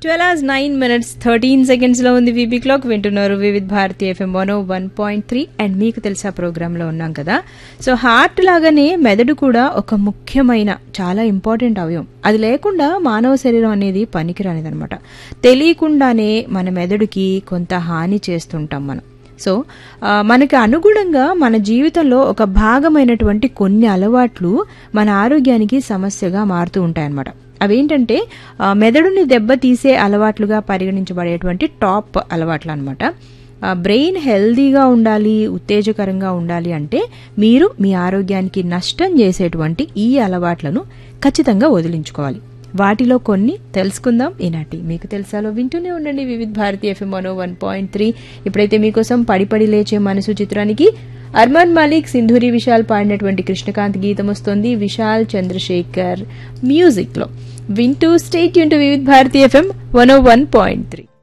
twelve hours nine minutes thirteen seconds లో ఉంది VB clock వింటున్నారు Vividh Bharati FM one one point three and మీకు తెలిసా ప్రోగ్రామ్ లో ఉన్నాం కదా సో హార్ట్ లాగానే మెదడు కూడా ఒక ముఖ్యమైన చాలా ఇంపార్టెంట్ అవయవం అది లేకుండా మానవ శరీరం అనేది పనికిరానిది అనమాట తెలియకుండానే మన మెదడుకి కొంత హాని చేస్తుంటాం మనం సో ఆ, మనకి అనుగుణంగా మన జీవితంలో ఒక భాగమైనటువంటి కొన్ని అలవాట్లు మన ఆరోగ్యానికి సమస్యగా మారుతూ ఉంటాయన్నమాట అవేంటంటే ఆ, మెదడుని దెబ్బతీసే అలవాట్లుగా పరిగణించబడేటువంటి టాప్ అలవాట్లు అనమాట బ్రెయిన్ హెల్దీగా ఉండాలి ఉత్తేజకరంగా ఉండాలి అంటే మీరు మీ ఆరోగ్యానికి నష్టం చేసేటువంటి ఈ అలవాట్లను ఖచ్చితంగా వదిలించుకోవాలి వాటిలో కొన్ని తెలుసుకుందాం ఈనాటి మీకు తెలుసాలో వింటూనే ఉండండి వివిధ భారతి ఎఫ్ఎం మనో వన్ పాయింట్ త్రీ ఇప్పుడైతే మీకోసం పడిపడి లేచే మనసు చిత్రానికి అర్మాన్ మాలిక్ సింధూరి విశాల్ పాడినటువంటి కృష్ణకాంత్ గీతం వస్తుంది విశాల్ చంద్రశేఖర్ మ్యూజిక్ లో వింటూ స్టేట్ యూన్ to Vividh Bharati FM one one point three